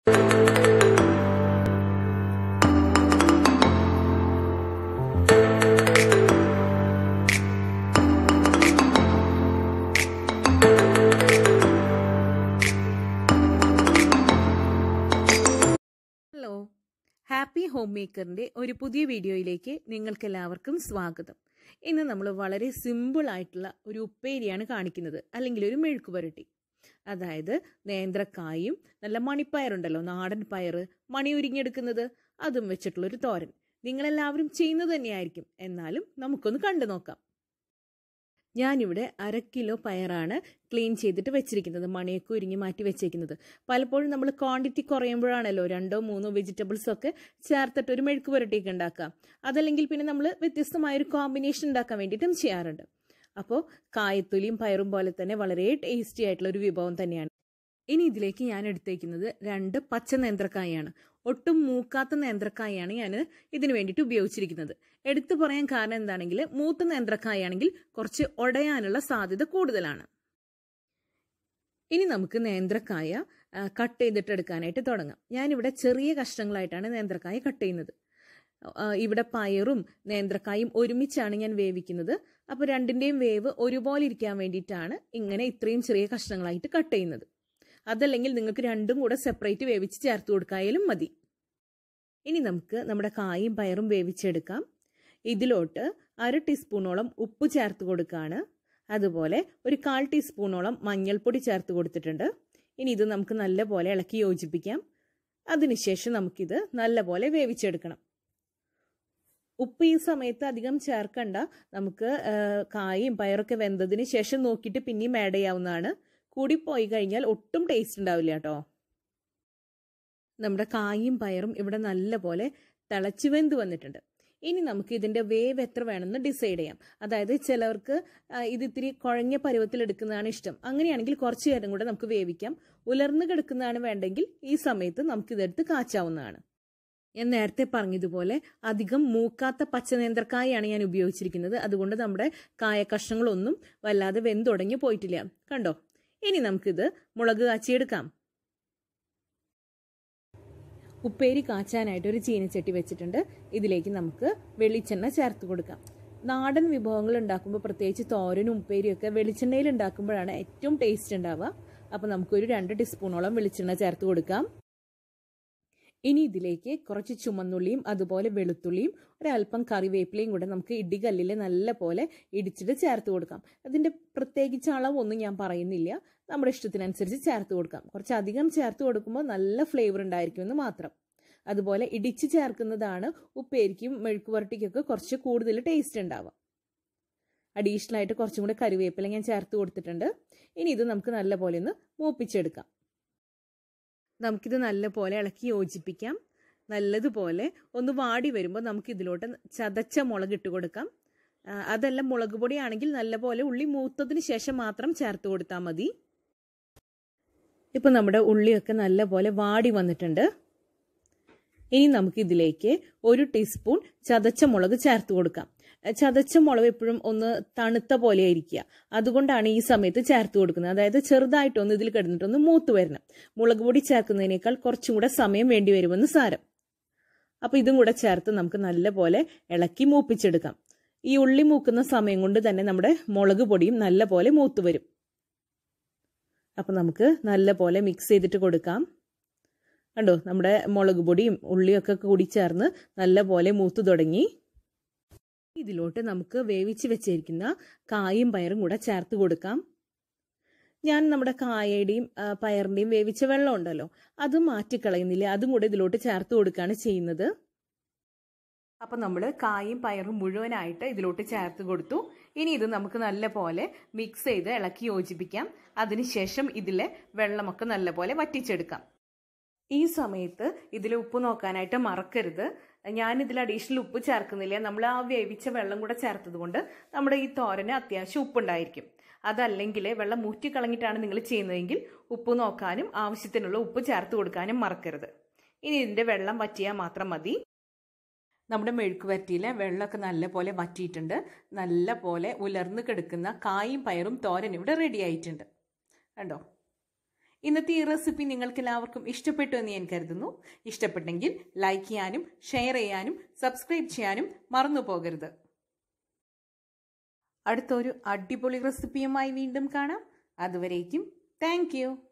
hello happy home മേക്കറിൻ്റെ ഒരു പുതിയ വീഡിയോയിലേക്ക് നിങ്ങൾക്കെല്ലാവർക്കും സ്വാഗതം ഇന്ന് നമ്മൾ വളരെ സിമ്പിൾ ആയിട്ടുള്ള ഒരു ഉപ്പേരിയാണ് കാണിക്കുന്നത് അല്ലെങ്കിൽ ഒരു മെഴുക്ക് പുരട്ടി അതായത് നേന്ത്രക്കായും നല്ല മണിപ്പയറുണ്ടല്ലോ നാടൻ പയർ മണി ഉരിഞ്ഞെടുക്കുന്നത് അതും വെച്ചിട്ടുള്ളൊരു തോരൻ നിങ്ങളെല്ലാവരും ചെയ്യുന്നത് തന്നെയായിരിക്കും എന്നാലും നമുക്കൊന്ന് കണ്ടു നോക്കാം ഞാനിവിടെ അര കിലോ പയറാണ് ക്ലീൻ ചെയ്തിട്ട് വെച്ചിരിക്കുന്നത് മണിയൊക്കെ ഉരിഞ്ഞ് മാറ്റി വെച്ചേക്കുന്നത് പലപ്പോഴും നമ്മൾ ക്വാണ്ടിറ്റി കുറയുമ്പോഴാണല്ലോ രണ്ടോ മൂന്നോ വെജിറ്റബിൾസ് ഒക്കെ ചേർത്തിട്ട് ഒരു മെഴുക്ക് പുരട്ടിയൊക്കെ ഉണ്ടാക്കാം അതല്ലെങ്കിൽ പിന്നെ നമ്മൾ വ്യത്യസ്തമായ ഒരു കോമ്പിനേഷൻ ഉണ്ടാക്കാൻ വേണ്ടിയിട്ടും ചെയ്യാറുണ്ട് അപ്പോൾ കായത്തൊലിയും പയറും പോലെ തന്നെ വളരെ ടേസ്റ്റി ആയിട്ടുള്ള ഒരു വിഭവം തന്നെയാണ് ഇനി ഇതിലേക്ക് ഞാൻ എടുത്തേക്കുന്നത് രണ്ട് പച്ച നേന്ത്രക്കായാണ് ഒട്ടും മൂക്കാത്ത നേന്ത്രക്കായാണ് ഞാൻ ഇതിന് വേണ്ടിയിട്ട് ഉപയോഗിച്ചിരിക്കുന്നത് എടുത്തു പറയാൻ കാരണം എന്താണെങ്കിൽ മൂത്ത നേന്ത്രക്കായാണെങ്കിൽ കുറച്ച് ഉടയാനുള്ള സാധ്യത കൂടുതലാണ് ഇനി നമുക്ക് നേന്ത്രക്കായ കട്ട് ചെയ്തിട്ട് എടുക്കാനായിട്ട് തുടങ്ങാം ഞാനിവിടെ ചെറിയ കഷ്ണങ്ങളായിട്ടാണ് നേന്ത്രക്കായ കട്ട് ചെയ്യുന്നത് ഇവിടെ പയറും നേന്ത്രക്കായും ഒരുമിച്ചാണ് ഞാൻ വേവിക്കുന്നത് അപ്പോൾ രണ്ടിൻ്റെയും വേവ് ഒരുപോലെ ഇരിക്കാൻ വേണ്ടിയിട്ടാണ് ഇങ്ങനെ ഇത്രയും ചെറിയ കഷ്ണങ്ങളായിട്ട് കട്ട് ചെയ്യുന്നത് അതല്ലെങ്കിൽ നിങ്ങൾക്ക് രണ്ടും കൂടെ സെപ്പറേറ്റ് വേവിച്ച് ചേർത്ത് കൊടുക്കായാലും മതി ഇനി നമുക്ക് നമ്മുടെ കായും പയറും വേവിച്ചെടുക്കാം ഇതിലോട്ട് അര ടീസ്പൂണോളം ഉപ്പ് ചേർത്ത് കൊടുക്കുകയാണ് അതുപോലെ ഒരു കാൽ ടീസ്പൂണോളം മഞ്ഞൾപ്പൊടി ചേർത്ത് കൊടുത്തിട്ടുണ്ട് ഇനി ഇത് നമുക്ക് നല്ലപോലെ ഇളക്കി യോജിപ്പിക്കാം അതിനുശേഷം നമുക്കിത് നല്ലപോലെ വേവിച്ചെടുക്കണം ഉപ്പ് ഈ സമയത്ത് അധികം ചേർക്കണ്ട നമുക്ക് കായും പയറൊക്കെ വെന്തതിന് ശേഷം നോക്കിയിട്ട് പിന്നെയും ആഡ് ചെയ്യാവുന്നതാണ് കൂടിപ്പോയി കഴിഞ്ഞാൽ ഒട്ടും ടേസ്റ്റ് ഉണ്ടാവില്ല കേട്ടോ നമ്മുടെ കായും പയറും ഇവിടെ നല്ലപോലെ തിളച്ച് വെന്ത് വന്നിട്ടുണ്ട് ഇനി നമുക്ക് ഇതിൻ്റെ വേവ് എത്ര വേണമെന്ന് ഡിസൈഡ് ചെയ്യാം അതായത് ചിലവർക്ക് ഇത് ഇത്തിരി കുഴഞ്ഞ പരുവത്തിൽ എടുക്കുന്നതാണ് ഇഷ്ടം അങ്ങനെയാണെങ്കിൽ കുറച്ച് നേരം കൂടെ നമുക്ക് വേവിക്കാം ഉലർന്ന് കിടക്കുന്നതാണ് വേണ്ടെങ്കിൽ ഈ സമയത്ത് നമുക്ക് ഇതെടുത്ത് കാച്ചാവുന്നതാണ് ഞാൻ നേരത്തെ പറഞ്ഞതുപോലെ അധികം മൂക്കാത്ത പച്ചനേന്ത്രക്കായാണ് ഞാൻ ഉപയോഗിച്ചിരിക്കുന്നത് അതുകൊണ്ട് നമ്മുടെ കായ കഷ്ണങ്ങളൊന്നും വല്ലാതെ വെന്തുടങ്ങി പോയിട്ടില്ല കണ്ടോ ഇനി നമുക്കിത് മുളക് കാച്ചിയെടുക്കാം ഉപ്പേരി കാച്ചാനായിട്ട് ഒരു ചീനച്ചട്ടി വെച്ചിട്ടുണ്ട് ഇതിലേക്ക് നമുക്ക് വെളിച്ചെണ്ണ ചേർത്ത് കൊടുക്കാം നാടൻ വിഭവങ്ങൾ ഉണ്ടാക്കുമ്പോൾ പ്രത്യേകിച്ച് തോരനും ഉപ്പേരിയൊക്കെ വെളിച്ചെണ്ണയിൽ ഉണ്ടാക്കുമ്പോഴാണ് ഏറ്റവും ടേസ്റ്റ് ഉണ്ടാവുക അപ്പോൾ നമുക്കൊരു രണ്ട് ടീസ്പൂണോളം വെളിച്ചെണ്ണ ചേർത്ത് കൊടുക്കാം ഇനി ഇതിലേക്ക് കുറച്ച് ചുമന്നുള്ളിയും അതുപോലെ വെളുത്തുള്ളിയും ഒരല്പം കറിവേപ്പിലയും കൂടെ നമുക്ക് ഇടികല്ലിൽ നല്ല പോലെ ഇടിച്ചിട്ട് ചേർത്ത് കൊടുക്കാം അതിൻ്റെ പ്രത്യേകിച്ച് അളവൊന്നും ഞാൻ പറയുന്നില്ല നമ്മുടെ ഇഷ്ടത്തിനനുസരിച്ച് ചേർത്ത് കൊടുക്കാം കുറച്ച് അധികം ചേർത്ത് കൊടുക്കുമ്പോൾ നല്ല ഫ്ലേവർ ഉണ്ടായിരിക്കുമെന്ന് മാത്രം അതുപോലെ ഇടിച്ച് ചേർക്കുന്നതാണ് ഉപ്പേരിക്കും മെഴുക്ക് പുരട്ടിക്കൊക്കെ കുറച്ച് കൂടുതൽ ടേസ്റ്റ് ഉണ്ടാവുക അഡീഷണൽ ആയിട്ട് കുറച്ചും കൂടെ കറിവേപ്പില ഞാൻ ചേർത്ത് കൊടുത്തിട്ടുണ്ട് ഇനി ഇത് നമുക്ക് നല്ല പോലെ ഒന്ന് മൂപ്പിച്ചെടുക്കാം നമുക്കിത് നല്ലപോലെ ഇളക്കി യോജിപ്പിക്കാം നല്ലതുപോലെ ഒന്ന് വാടി വരുമ്പോൾ നമുക്ക് ഇതിലോട്ട് ചതച്ച മുളക് ഇട്ട് കൊടുക്കാം അതല്ല മുളക് പൊടിയാണെങ്കിൽ നല്ലപോലെ ഉള്ളി മൂത്തതിന് ശേഷം മാത്രം ചേർത്ത് കൊടുത്താൽ മതി ഇപ്പം നമ്മുടെ ഉള്ളിയൊക്കെ നല്ലപോലെ വാടി വന്നിട്ടുണ്ട് ഇനി നമുക്കിതിലേക്ക് ഒരു ടീസ്പൂൺ ചതച്ച മുളക് ചേർത്ത് കൊടുക്കാം ചതച്ച മുളക് എപ്പോഴും ഒന്ന് തണുത്ത പോലെ ആയിരിക്കുക അതുകൊണ്ടാണ് ഈ സമയത്ത് ചേർത്ത് കൊടുക്കുന്നത് അതായത് ചെറുതായിട്ടൊന്ന് ഇതിൽ കിടന്നിട്ടൊന്ന് മൂത്ത് വരണം മുളക് പൊടി ചേർക്കുന്നതിനേക്കാൾ കുറച്ചും കൂടെ സമയം വേണ്ടി വരുമെന്ന് സാരം അപ്പോൾ ഇതും കൂടെ ചേർത്ത് നമുക്ക് നല്ലപോലെ ഇളക്കി മൂപ്പിച്ചെടുക്കാം ഈ ഉള്ളി മൂക്കുന്ന സമയം കൊണ്ട് തന്നെ നമ്മുടെ മുളക് പൊടിയും നല്ല പോലെ മൂത്ത് വരും അപ്പോൾ നമുക്ക് നല്ല പോലെ മിക്സ് ചെയ്തിട്ട് കൊടുക്കാം കണ്ടോ നമ്മുടെ മുളക് പൊടിയും ഉള്ളിയൊക്കെ കൂടി ചേർന്ന് നല്ല പോലെ മൂത്ത് തുടങ്ങി ഇതിലോട്ട് നമുക്ക് വേവിച്ച് വെച്ചിരിക്കുന്ന കായും പയറും കൂടെ ചേർത്ത് കൊടുക്കാം ഞാൻ നമ്മുടെ കായയുടെയും പയറിൻ്റെയും വേവിച്ച വെള്ളം ഉണ്ടല്ലോ അത് മാറ്റിക്കളയുന്നില്ല അതും കൂടെ ഇതിലോട്ട് ചേർത്ത് കൊടുക്കുകയാണ് ചെയ്യുന്നത് അപ്പം നമ്മൾ കായും പയറും മുഴുവനായിട്ട് ഇതിലോട്ട് ചേർത്ത് കൊടുത്തു ഇനി ഇത് നമുക്ക് നല്ല പോലെ മിക്സ് ചെയ്ത് ഇളക്കി യോജിപ്പിക്കാം അതിനുശേഷം ഇതിലെ വെള്ളമൊക്കെ നല്ലപോലെ വറ്റിച്ചെടുക്കാം ഈ സമയത്ത് ഇതിൽ ഉപ്പ് നോക്കാനായിട്ട് മറക്കരുത് ഞാനിതിൽ അഡീഷണൽ ഉപ്പ് ചേർക്കുന്നില്ല നമ്മൾ ആ വേവിച്ച വെള്ളം കൂടെ ചേർത്തത് കൊണ്ട് നമ്മുടെ ഈ തോരന് അത്യാവശ്യം ഉപ്പുണ്ടായിരിക്കും അതല്ലെങ്കിൽ വെള്ളം മൂറ്റിക്കളഞ്ഞിട്ടാണ് നിങ്ങൾ ചെയ്യുന്നതെങ്കിൽ ഉപ്പ് നോക്കാനും ആവശ്യത്തിനുള്ള ഉപ്പ് ചേർത്ത് കൊടുക്കാനും മറക്കരുത് ഇനി ഇതിൻ്റെ വെള്ളം വറ്റിയാൽ മാത്രം മതി നമ്മുടെ മെഴുക്ക് വരട്ടിയിലെ വെള്ളമൊക്കെ നല്ല പോലെ വറ്റിയിട്ടുണ്ട് നല്ല പോലെ ഉലർന്ന് കിടക്കുന്ന കായും പയറും തോരൻ ഇവിടെ റെഡി ആയിട്ടുണ്ട് കണ്ടോ ഇന്നത്തെ ഈ റെസിപ്പി നിങ്ങൾക്ക് എല്ലാവർക്കും ഇഷ്ടപ്പെട്ടു എന്ന് ഞാൻ കരുതുന്നു ഇഷ്ടപ്പെട്ടെങ്കിൽ ലൈക്ക് ചെയ്യാനും ഷെയർ ചെയ്യാനും സബ്സ്ക്രൈബ് ചെയ്യാനും മറന്നു പോകരുത് അടുത്തൊരു അടിപൊളി റെസിപ്പിയുമായി വീണ്ടും കാണാം അതുവരേക്കും താങ്ക്